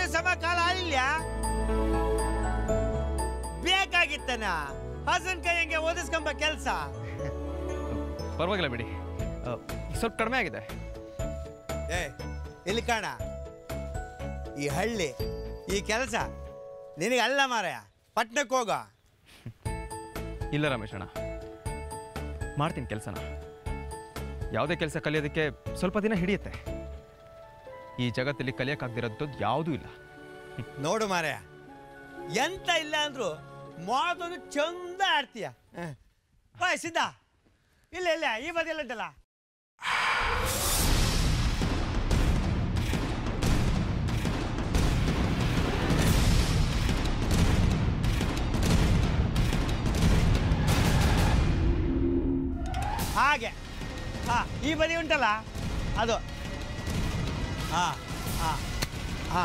ಸಮ ಕಾಲ ಆಗಿಲ್ಲ ಬೇಕಾಗಿತ್ತನ ಹಸನ್ ಕೈಯಂಗೆ ಓದಿಸ್ಕೊಂಬ ಕೆಲಸ ಪರವಾಗಿಲ್ಲ ಬಿಡಿ ಆ, ಸ್ವಲ್ಪ ಕಡಿಮೆ ಆಗಿದೆ ಏ ಇಲ್ಲಿ ಕಾಣ ಈ ಹಳ್ಳಿ ಈ ಕೆಲಸ ನಿನಗೆ ಅಲ್ಲ ಮಾರಾಯ ಪಟ್ನಕ್ಕೆ ಹೋಗ ಇಲ್ಲ ರಮೇಶ್ ಅಣ್ಣ ಮಾಡ್ತೀನಿ ಕೆಲಸನ ಯಾವುದೇ ಕೆಲಸ ಕಲಿಯೋದಕ್ಕೆ ಸ್ವಲ್ಪ ದಿನ ಹಿಡಿಯುತ್ತೆ ಈ ಜಗತ್ತಲ್ಲಿ ಕಲಿಯೋಕ್ಕಾಗ್ದಿರೋದು ಯಾವುದೂ ಇಲ್ಲ ನೋಡು ಮಾರಾಯ ಎಂತ ಇಲ್ಲ ಅಂದ್ರು ಮಾತೊಂದು ಚಂದ ಆಡ್ತೀಯ ಹ. ಓಯ್ ಸಿದ್ಧ ಇಲ್ಲ ಇಲ್ಲ ಈ ಬದಿಯಲ್ಲಿ ಉಂಟಲ್ಲ ಹಾಗೆ ಹಾ ಈ ಬದಿ ಉಂಟಲ್ಲ ಅದು ಹಾ ಹಾ ಹಾ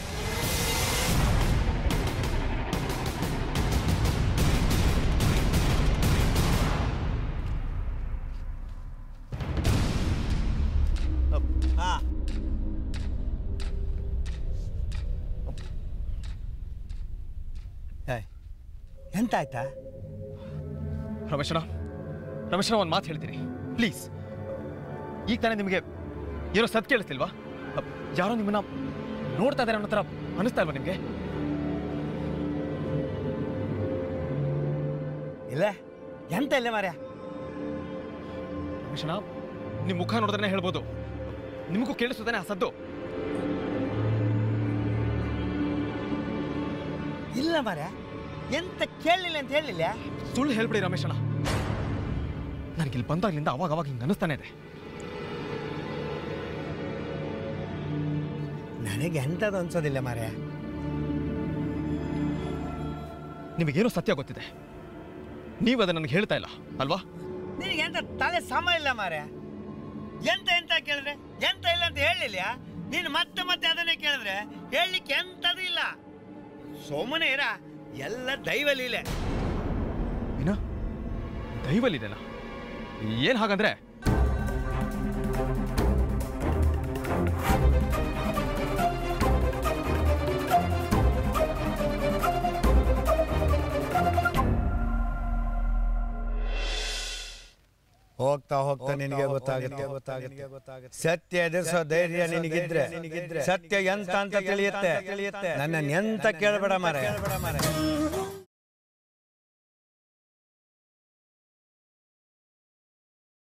ಹಾ ಏಯ್, ಎಂತ ಆಯ್ತಾ ರಮೇಶಣ್ಣ ರಮೇಶಣ್ಣ ಒಂದು ಮಾತು ಹೇಳ್ತೀನಿ ಪ್ಲೀಸ್ ಈಗ ತಾನೇ ನಿಮಗೆ ಏನೋ ಸತ್ ಕೇಳಿಸ್ತಿಲ್ವಾ ಅಪ್, ಯಾರೋ ನಿಮ್ಮನ್ನ ನೋಡ್ತಾ ಇದ್ದಾರೆ ಅನ್ನೋ ಥರ ಅನಿಸ್ತಾ ಇಲ್ವಾ ನಿಮಗೆ ಇಲ್ಲ ಎಂತ ಇಲ್ಲ ಮಾರ್ಯ ರಮೇಶಣ್ಣ ನಿಮ್ಮ ಮುಖ ನೋಡಿದ್ರೆ ಹೇಳ್ಬೋದು ನಿಮಗೂ ಕೇಳಿಸುತ್ತಾನೆ ಆ ಸದ್ದು ಇಲ್ಲ ಮಾರ್ಯ ಎಂತ ಕೇಳಲಿಲ್ಲ ಅಂತ ಹೇಳಿಲ್ಲ ಸುಳ್ಳು ಹೇಳ್ಬಿಡಿ ರಮೇಶಣ್ಣ ನನಗೆ ಇಲ್ಲಿ ಬಂದಾಗ್ಲಿಂದ ಅವಾಗ ಅವಾಗ ಹಿಂಗೆ ಅನಿಸ್ತಾನೆ ಇದೆ ನನಗೆ ಎಂಥದ್ದು ಅನ್ಸೋದಿಲ್ಲ ಮಾರ್ಯ ನಿಮಗೇನೋ ಸತ್ಯ ಗೊತ್ತಿದೆ ನೀವು ಅದನ್ನ ನನಗೆ ಹೇಳ್ತಾ ಇಲ್ಲ ಅಲ್ವಾ ನಿನಗೆ ಎಂತ ತಲೆ ಸಮ ಇಲ್ಲ ಮಾರ್ಯ ಎಂತ ಎಂತ ಕೇಳಿದ್ರೆ ಎಂತ ಇಲ್ಲ ಅಂತ ಹೇಳಿಲ್ಲ ನೀನು ಮತ್ತೆ ಮತ್ತೆ ಅದನ್ನೇ ಕೇಳಿದ್ರೆ ಹೇಳಲಿಕ್ಕೆ ಎಂತದು ಇಲ್ಲ ಸುಮ್ಮನೆ ಇರ ಎಲ್ಲ ದೈವ ಲೀಲೆ ಏನ ದೈವಲ್ಲಿದೆನಾ ಏನ್ ಹಾಗಂದ್ರೆ ಹೋಗ್ತಾ ಹೋಗ್ತಾ ನಿನಗೆ ಗೊತ್ತಾಗುತ್ತೆ ಗೊತ್ತಾಗುತ್ತೆ ಸತ್ಯ ಎದುರಿಸೋ ಧೈರ್ಯ ನಿನಗಿದ್ರೆ ಸತ್ಯ ಎಂತ ಅಂತ ತಿಳಿಯುತ್ತೆ ನನ್ನ ಎಂತ ಕೇಳಬೇಡ ಮಾರ